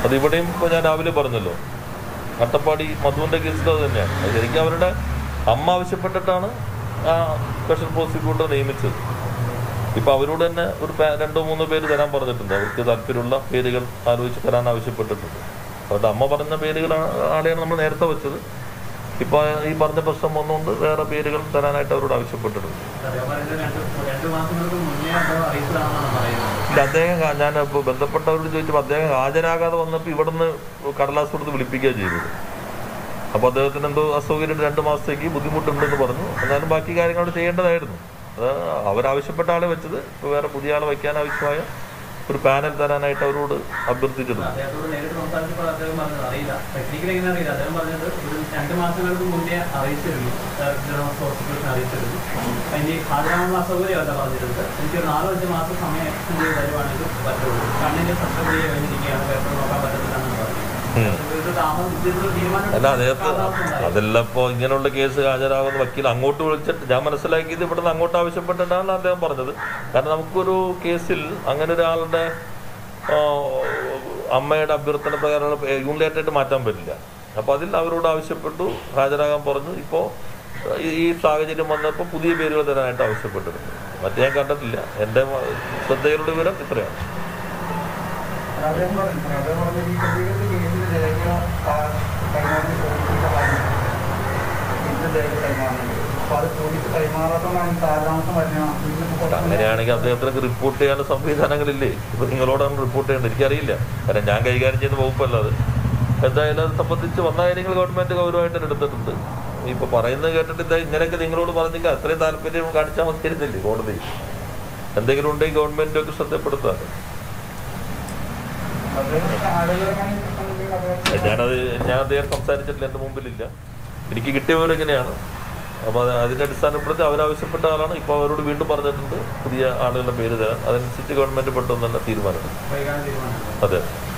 അത് ഇവിടെയും ഇപ്പോൾ ഞാൻ രാവിലെ പറഞ്ഞല്ലോ അട്ടപ്പാടി മധുവിൻ്റെ കേസിൽ അത് തന്നെയാണ് അത് ശരിക്കും അവരുടെ അമ്മ ആവശ്യപ്പെട്ടിട്ടാണ് ആ സ്പെഷ്യൽ പ്രോസിക്യൂട്ടർ നിയമിച്ചത് ഇപ്പൊ അവരോട് തന്നെ ഒരു പേ- രണ്ടോ മൂന്നോ പേര് തരാൻ പറഞ്ഞിട്ടുണ്ട് അവർക്ക് താല്പര്യമുള്ള പേരുകൾ ആലോചിച്ച് തരാൻ ആവശ്യപ്പെട്ടിട്ടുണ്ട് അവരുടെ അമ്മ പറഞ്ഞ പേരുകൾ ആളെയാണ് നമ്മൾ നേരത്തെ വെച്ചത് ഇപ്പൊ ഈ പറഞ്ഞ പ്രശ്നം വന്നുകൊണ്ട് വേറെ പേരുകൾ തരാനായിട്ട് അവരോട് ആവശ്യപ്പെട്ടിട്ടുണ്ട് അദ്ദേഹം പറയുന്നത് രണ്ട് രണ്ട് മാസങ്ങൾക്ക് മുന്നേ അദ്ദേഹം അറിയിച്ചതാണെന്നാണ് പറയുന്നത് ഇല്ല അദ്ദേഹം ഹാ- ഞാൻ ഇപ്പോൾ ബന്ധപ്പെട്ടവരോട് ചോദിച്ചപ്പോൾ അദ്ദേഹം ഹാജരാകാതെ വന്നപ്പോൾ ഇവിടുന്ന് കടലാസ് കൊടുത്ത് വിളിപ്പിക്കുകയാണ് ചെയ്തത് അപ്പോൾ അദ്ദേഹത്തിന് എന്തോ അസൗകര്യം രണ്ട് മാസത്തേക്ക് ബുദ്ധിമുട്ടുണ്ടെന്ന് പറഞ്ഞു എന്നാലും ബാക്കി കാര്യങ്ങൾ അവിടെ ചെയ്യേണ്ടതായിരുന്നു അത് അവരാവശ്യപ്പെട്ട ആളെ വെച്ചത് ഇപ്പോൾ വേറെ പുതിയ ആളെ വയ്ക്കാൻ ആവശ്യമായ ഒരു പാനൽ തരാനായിട്ട് അവരോട് അഭ്യർത്ഥിച്ചിട്ടുണ്ട് അദ്ദേഹത്തോട് നേരിട്ട് സംസാരിച്ചപ്പോൾ അദ്ദേഹം പറഞ്ഞത് അറിയില്ല ടെക്നിക്കലി എങ്ങനെ അറിയില്ല അദ്ദേഹം പറഞ്ഞത് ഒരു രണ്ട് മാസങ്ങൾക്ക് മുന്നേ അറിയിച്ചിരുന്നു ജനറൽ ഹോസ്പിറ്റലിന് അറിയിച്ചിരുന്നു അതിന് ഹാജരാനുള്ള അസൗകര്യമല്ല പറഞ്ഞിട്ടുണ്ട് എനിക്ക് ഒരു നാലോ അഞ്ച് മാസം സമയം എക്സ്റ്റെൻഡ് ചെയ്ത് തരുവാണെങ്കിൽ പറ്റുള്ളൂ കണ്ണിന്റെ ശസ്ത്രക്രിയ കഴിഞ്ഞിരിക്കുകയാണ് പേപ്പർ നോക്കാൻ പറ്റത്തില്ലെന്നാണ് പറഞ്ഞത് ഉം. ഇത് താമസം ഇതിന്റെ തീരുമാനം അല്ല അദ്ദേഹത്തെ കാലാവസ്ഥ ഉണ്ടായി. അതെല്ലാം ഇപ്പോൾ ഇങ്ങനെയുള്ള കേസ് ഹാജരാകുന്ന വക്കീൽ അങ്ങോട്ട് വിളിച്ചിട്ട് ഞാൻ മനസ്സിലാക്കിയത് ഇവിടുന്ന് അങ്ങോട്ട് ആവശ്യപ്പെട്ടിട്ടാണ് അദ്ദേഹം പറഞ്ഞത് കാരണം നമുക്കൊരു കേസിൽ അങ്ങനെ ഒരാളുടെ ആ, അമ്മയുടെ അഭ്യർത്ഥന പ്രകാരമുള്ള യൂണിലേറ്റായിട്ട് മാറ്റാൻ പറ്റില്ല അപ്പോൾ അതിൽ അവരോട് ആവശ്യപ്പെട്ടു ഹാജരാകാൻ പറഞ്ഞു ഇപ്പോൾ ഈ സാഹചര്യം വന്നപ്പോൾ പുതിയ പേരുകൾ തരാനായിട്ട് ആവശ്യപ്പെട്ടിട്ടുണ്ട് മറ്റേ ഞാൻ കണ്ടിട്ടില്ല എൻ്റെ ശ്രദ്ധയിലുള്ള വിവരം ഇത്രയാണ് അദ്ദേഹം പറഞ്ഞു അദ്ദേഹം പറഞ്ഞ ഈ പ്രതികളുടെ കേസിൽ രേഖ കൈമാറുന്ന പോലീസിന്റെ ഭാഗം ഇതിന്റെ രേഖ കൈമാറുന്നുണ്ട് അപ്പൊ അത് പോലീസ് കൈമാറാത്തതാണ് ഈ കാലതാമസം വരുന്നത് ഇന്നിപ്പോ കുറച്ച് അങ്ങനെയാണെങ്കിൽ അദ്ദേഹത്തിന് റിപ്പോർട്ട് ചെയ്യാനുള്ള സംവിധാനങ്ങളില്ലേ ഇപ്പൊ നിങ്ങളോടാണ് റിപ്പോർട്ട് ചെയ്യേണ്ടത് എനിക്കറിയില്ല കാരണം ഞാൻ കൈകാര്യം ചെയ്യുന്ന വകുപ്പല്ല അത് എന്തായാലും അത് സംബന്ധിച്ച് വന്ന കാര്യങ്ങൾ ഗവൺമെന്റ് ഗൗരവമായിട്ട് തന്നെ എടുത്തിട്ടുണ്ട് ഇപ്പൊ പറയുന്നത് കേട്ടിട്ട് ഇത് ഇങ്ങനെയൊക്കെ നിങ്ങളോട് പറഞ്ഞെങ്കിൽ അത്രയും താല്പര്യം കാണിച്ചാൽ മതിയായിരുന്നില്ലേ കോടതി എന്തെങ്കിലും ഉണ്ടെങ്കിൽ ഗവൺമെന്റ് ഒക്കെ ശ്രദ്ധപ്പെടുത്താൻ അദ്ദേഹം ആരോഗ്യപരമായ പ്രശ്നമുണ്ടെങ്കിൽ അദ്ദേഹം ഞാനത് ഞാൻ അദ്ദേഹം സംസാരിച്ചിട്ടില്ല എൻ്റെ മുമ്പിലില്ല എനിക്ക് കിട്ടിയ വിവരം ഇങ്ങനെയാണ് അപ്പോൾ അത് അതിൻ്റെ അടിസ്ഥാനപ്പെടുത്തി അവരാവശ്യപ്പെട്ട ആളാണ് ഇപ്പോൾ അവരോട് വീണ്ടും പറഞ്ഞിട്ടുണ്ട് പുതിയ ആളുകളുടെ പേര് തരാൻ അതനുസരിച്ച് ഗവൺമെന്റ് പെട്ടെന്ന് തന്നെ തീരുമാനം വൈകാതെ തീരുമാനം അതെ